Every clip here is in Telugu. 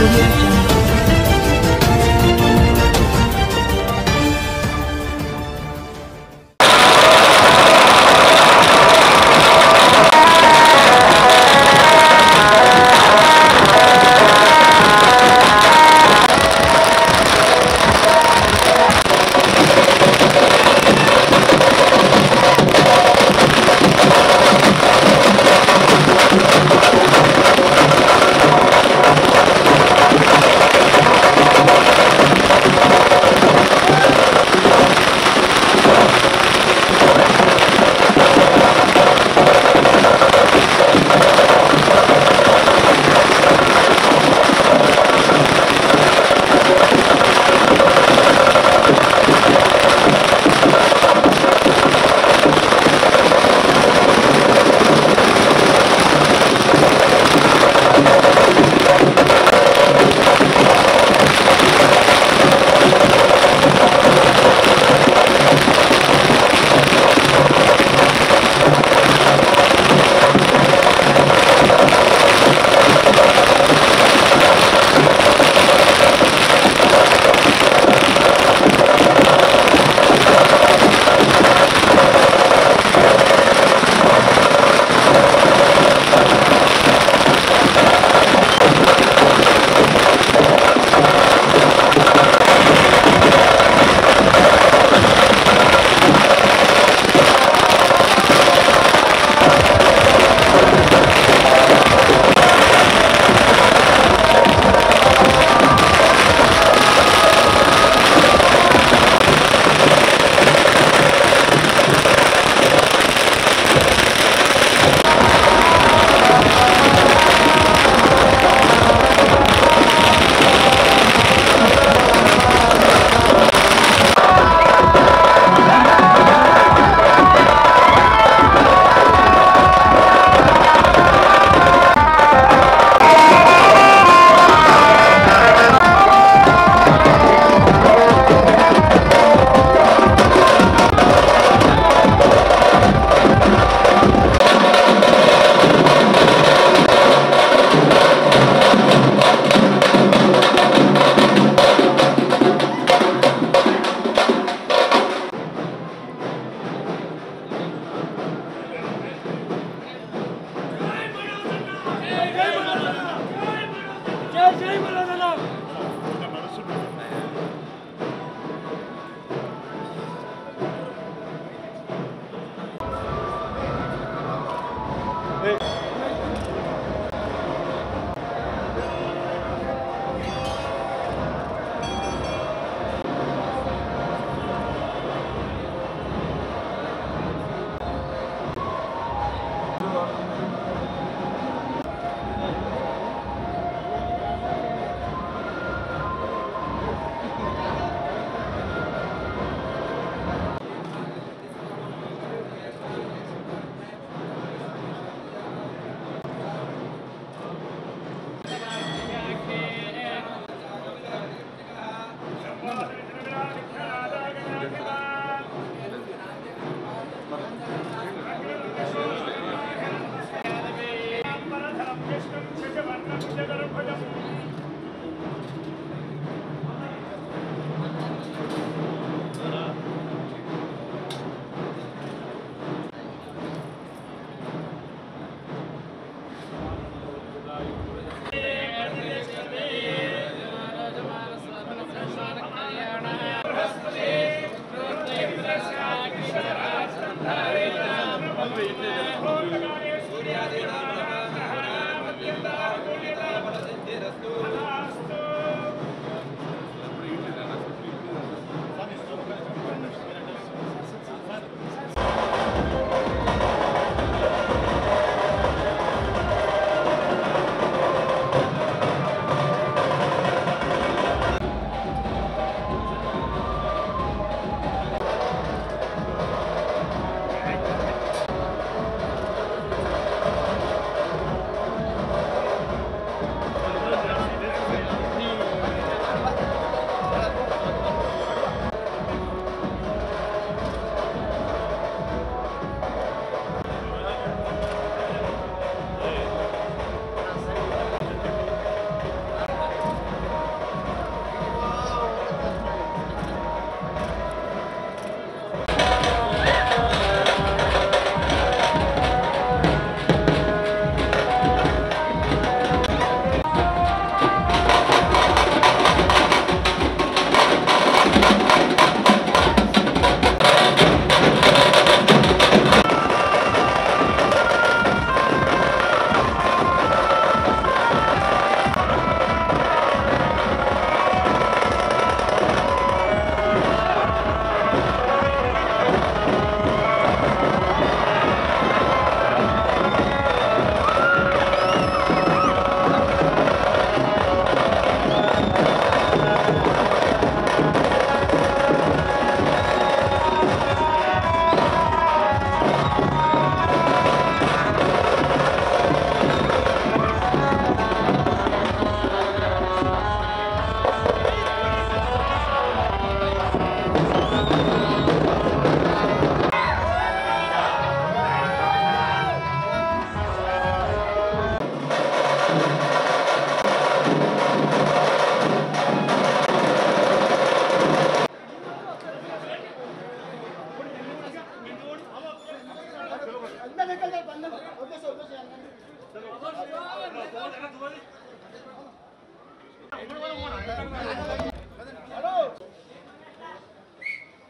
audio jungle.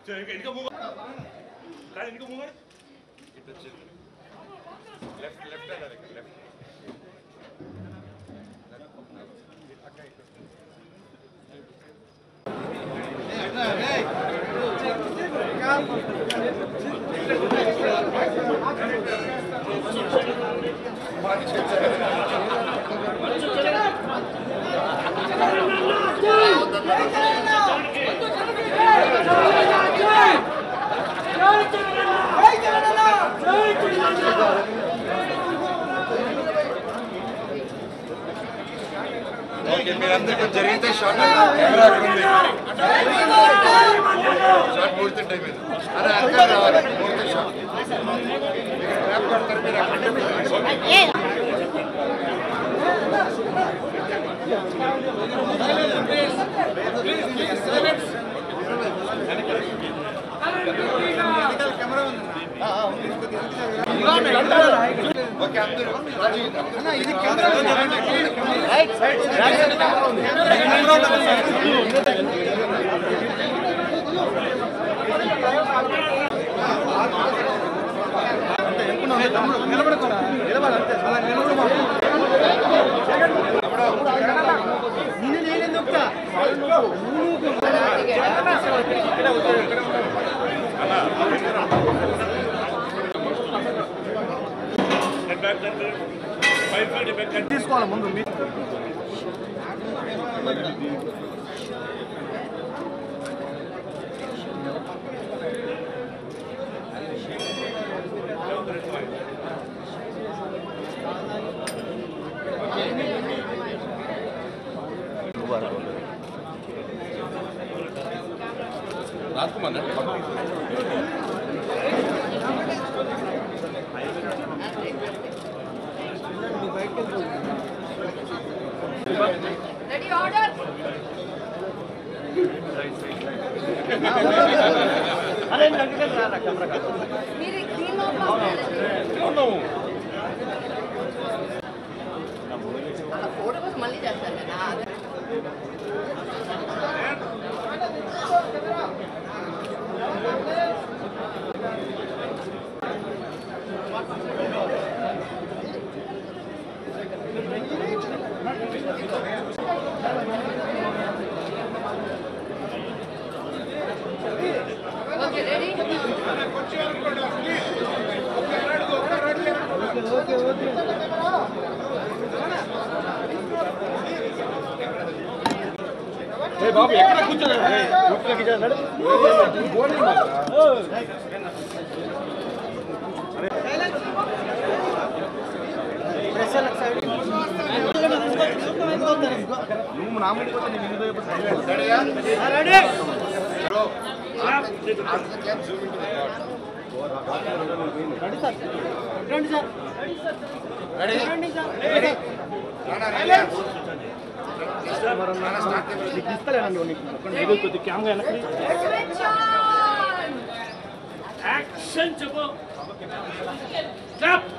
ఇంకా మూవ్ కానీ ఇంకా మూవ్ ఇటు వచ్చింది లెఫ్ట్ లెఫ్ట్ అన్నారు లెఫ్ట్ ఓకే మీరందరూ కొంచెం జరిగితే షార్ట్ కెమెరా అక్కడ ఉంది షార్ట్ పూర్తి టైం ఇది అరే అక్కడ రావాలి పూర్తి షార్ట్ ఇక్కడ ట్రాప్ కడతారు మీరు అక్కడ ఓకే అందరూ రాజు ఇది బ్యాక్ ఫైవ్ ఫీట్ బ్యాక్ తీసుకోవాలి ముందు మీ రెడీ ఆర్డర్ మీరు గ్రీన్ అలా ఫోటో కోసం మళ్ళీ చేస్తారు కదా ఓకే రెడీ బాబు ఎక్కడ కూర్చోలేదు నువ్వు నా ముందు పోతే నేను ముందు ఇస్తలేనండి నీకు కొద్ది క్యామ్గా వెనక్కి యాక్షన్ చెప్పు స్టాప్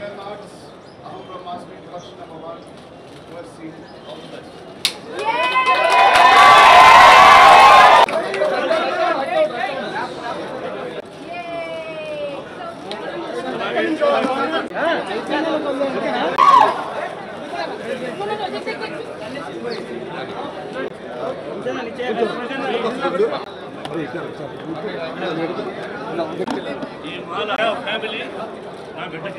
ఈ మాల ఫ్యామిలీ నా బిడ్డకి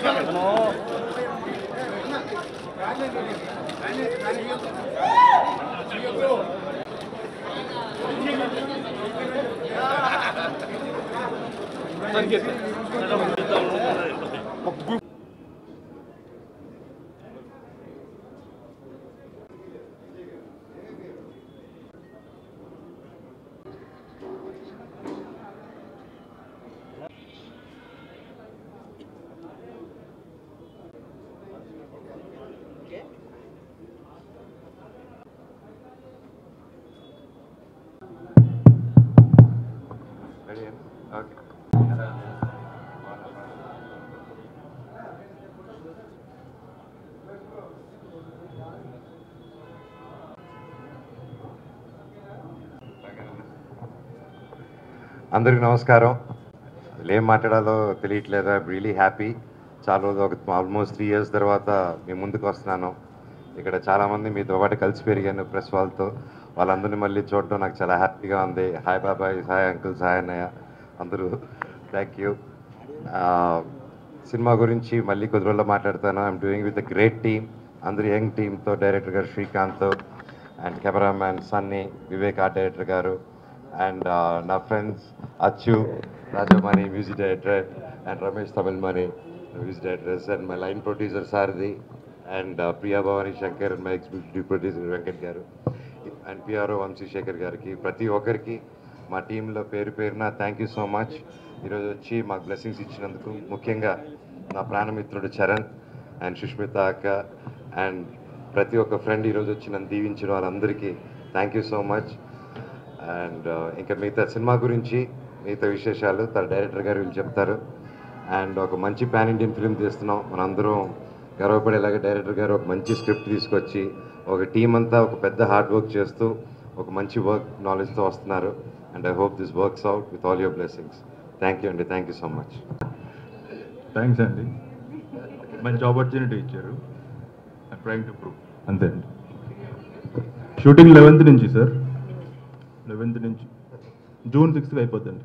రెడీ ఓకే అందరికీ నమస్కారం అసలు ఏం మాట్లాడాలో తెలియట్లేదు ఐ రియలీ హ్యాపీ చాలా రోజు ఒక ఆల్మోస్ట్ త్రీ ఇయర్స్ తర్వాత మీ ముందుకు వస్తున్నాను ఇక్కడ చాలామంది మీతో పాటు కలిసి పెరిగాను ప్రెస్ వాళ్ళతో వాళ్ళందరినీ మళ్ళీ చూడడం నాకు చాలా హ్యాపీగా ఉంది హాయ్ బాబాయ్ హాయ్ అంకుల్స్ హాయ్ అన్నయ్య అందరూ థ్యాంక్ యూ సినిమా గురించి మళ్ళీ కొద్ది రోజుల్లో మాట్లాడతాను I'm doing with great team అందరు యంగ్ టీమ్తో director garu Srikanth and cameraman Sunny Vivek art director garu and నా friends Achu Rajamani music director and Ramesh Tamilmani music directors and my line producer Sarathi and Priya Bhavani Shankar and my executive producer Venkat garu and PRO Vamsi Sekhar గారికి ప్రతి ఒక్కరికి మా టీంలో పేరు పేరున థ్యాంక్ యూ సో మచ్ ఈరోజు వచ్చి మాకు బ్లెస్సింగ్స్ ఇచ్చినందుకు ముఖ్యంగా నా ప్రాణమిత్రుడు చరణ్ అండ్ సుష్మిత అక్క అండ్ ప్రతి ఒక్క ఫ్రెండ్ ఈరోజు వచ్చి నన్ను దీవించిన వాళ్ళందరికీ thank you so much and ఇంకా మిగతా సినిమా గురించి మిగతా విశేషాలు తన డైరెక్టర్ గారు వీళ్ళు చెప్తారు అండ్ ఒక మంచి పాన్ ఇండియన్ ఫిల్మ్ తీస్తున్నాం మనందరం గర్వపడేలాగా డైరెక్టర్ గారు ఒక మంచి స్క్రిప్ట్ తీసుకొచ్చి ఒక టీం అంతా ఒక పెద్ద హార్డ్ వర్క్ చేస్తూ ఒక మంచి వర్క్ నాలెడ్జ్తో వస్తున్నారు and I hope this works out with all your blessings thank you అండి thank you so much thanks అండి మంచి ఆపర్చునిటీ ఇచ్చారు ట్రైంగ్ టు ప్రూవ్ అంతే అండి షూటింగ్ లెవెన్త్ నుంచి సార్ లెవెన్త్ నుంచి జూన్ సిక్స్త్కి అయిపోతుంది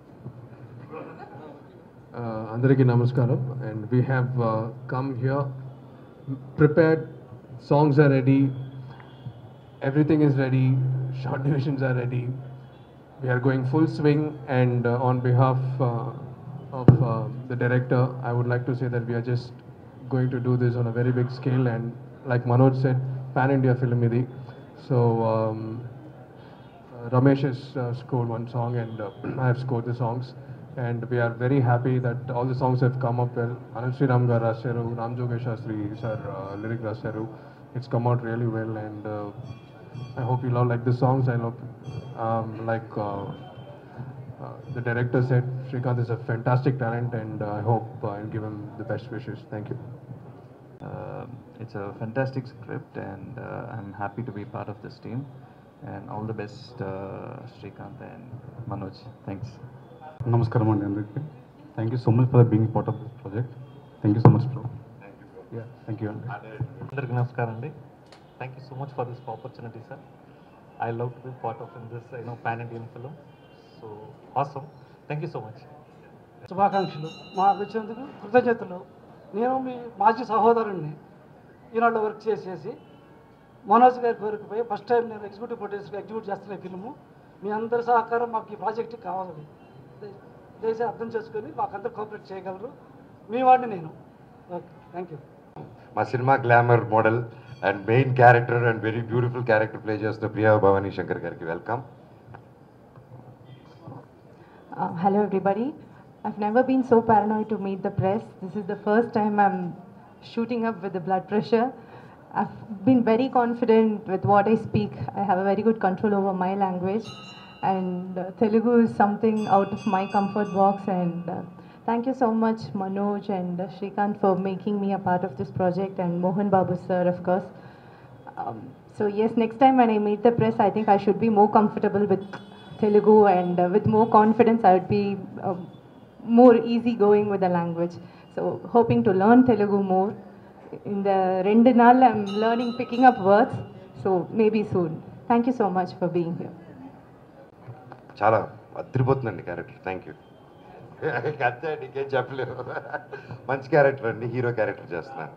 Uh, అందరికీ నమస్కారం and we have come here prepared songs are ready everything is ready short divisions are ready we are going full swing and uh, on behalf uh, of uh, the director i would like to say that we are just going to do this on a very big scale and like manoj said pan india film idi so um, uh, ramesh has uh, scored one song and uh, i have scored the songs and we are very happy that all the songs have come up well anand sriram garu rasaru ram jogesh shastri sir uh, lyric rasaru it's come out really well and uh, I hope you all like the songs. I hope, um, like uh, uh, the director said, Srikanth is a fantastic talent, and uh, I hope uh, I'll give him the best wishes. Thank you. Uh, it's a fantastic script, and uh, I'm happy to be part of this team. And all the best, uh, Srikanth and Manoj. Thanks. నమస్కారం అండి అందరికీ thank you so much for being part of this project thank you so much bro ya thank you అండి అందరికీ నమస్కారం అండి thank you so much for this opportunity sir I love to be part of in this you know pan Indian film so awesome thank you so much శుభాకాంక్షలు మాకు వచ్చినందుకు కృతజ్ఞతలు నేను మీ మాజీ సహోదరుణ్ణి ఈనాడులో వర్క్ చేసేసి మనోజ్ గారి కోరిక పోయి ఫస్ట్ టైం నేను ఎగ్జిక్యూటివ్ ప్రొడ్యూసర్గా ఎగ్జిక్యూట్ చేస్తున్న ఈ ఫిల్ము మీ అందరి సహకారం మాకు ఈ ప్రాజెక్ట్కి కావాలి దయ- దయచేసి అర్థం చేసుకొని మాకు అందరు కోఆపరేట్ చేయగలరు మీ వాడిని నేను ఓకే థ్యాంక్ యూ మా సినిమా glamour model and main character and very beautiful character play చేస్తున్న ప్రియా భవానీ శంకర్ గారికి welcome Uh, hello, everybody. I've never been so paranoid to meet the press. This is the first time I'm shooting up with the blood pressure. I've been very confident with what I speak. I have a very good control over my language. And uh, Telugu is something out of my comfort box. And uh, thank you so much, Manoj and uh, Shrikant, for making me a part of this project, and Mohan Babu, sir, of course. Um, so yes, next time when I meet the press, I think I should be more comfortable with Telugu and uh, with more confidence, I would be um, more easygoing with the language. So hoping to learn Telugu more. In the rendu naal, I'm learning, picking up words. So maybe soon. Thank you so much for being here. చాలా అదిరిపోతుందండి క్యారెక్టర్ థ్యాంక్ యూ అంతే అండి ఇంకేం చెప్పలేరు మంచి క్యారెక్టర్ అండి హీరో క్యారెక్టర్ చేస్తున్నాను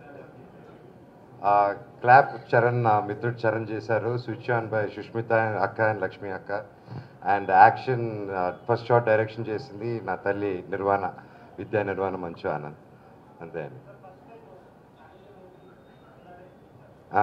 క్లాప్ చరణ్ నా మిత్రుడు చరణ్ చేశారు స్విచ్ ఆన్ బై సుష్మిత అక్క అండ్ లక్ష్మి అక్క and action first shot direction చేసింది నా తల్లి నిర్వాణ విద్యా నిర్వాణ మంచు ఆనంద్ అంతే అండి ఆ.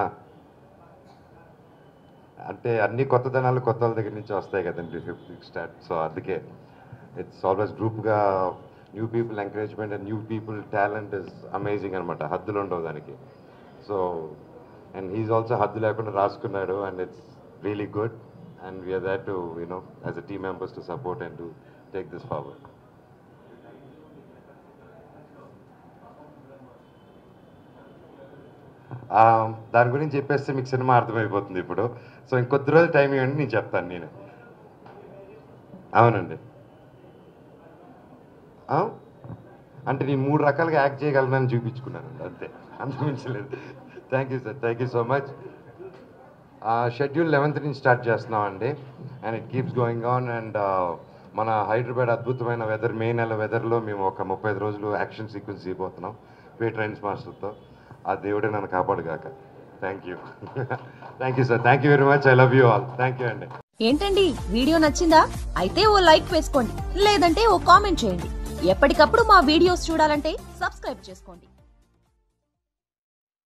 అంటే అన్ని కొత్తదనాలు కొత్త వాళ్ళ దగ్గర నుంచి వస్తాయి కదండి స్టార్ట్ సో అందుకే ఇట్స్ ఆల్వేస్ గ్రూప్గా new people encouragement and new people talent is amazing అనమాట హద్దులు ఉండవు దానికి సో అండ్ హీఈస్ ఆల్సో హద్దు లేకుండా రాసుకున్నాడు and it's really good and we're that to you know as a team members to support and to take this forward ఆ, దాని గురించి చెప్పేస్తే మీకు సినిమా అర్థమైపోతుంది ఇప్పుడు సో ఇంకొద్ది రోజులు టైం ఇవ్వండి నేను చెప్తాను నేను అవునండి ఆ? అంటే నేను మూడు రకాలుగా యాక్ట్ చేయగలనని చూపించుకున్నాను అంతే అంతమించలేదు thank you sir thank you so much schedule eleventh నుంచి స్టార్ట్ చేస్తున్నాం అండి and it keeps going on and మన హైదరాబాద్ అద్భుతమైన వెదర్ మే నెల వెదర్లో మేము ఒక ముప్పై ఐదు రోజులు యాక్షన్ సీక్వెన్స్ చేయబోతున్నాం పే ట్రైన్స్ మాస్టర్తో ఆ దేవుడే నన్ను కాపాడుగాక thank you thank you sir thank you very much I love you all thank you అండి ఏంటండి వీడియో నచ్చిందా అయితే ఓ లైక్ వేసుకోండి లేదంటే ఓ కామెంట్ చేయండి ఎప్పటికప్పుడు మా వీడియోస్ చూడాలంటే సబ్స్క్రైబ్ చేసుకోండి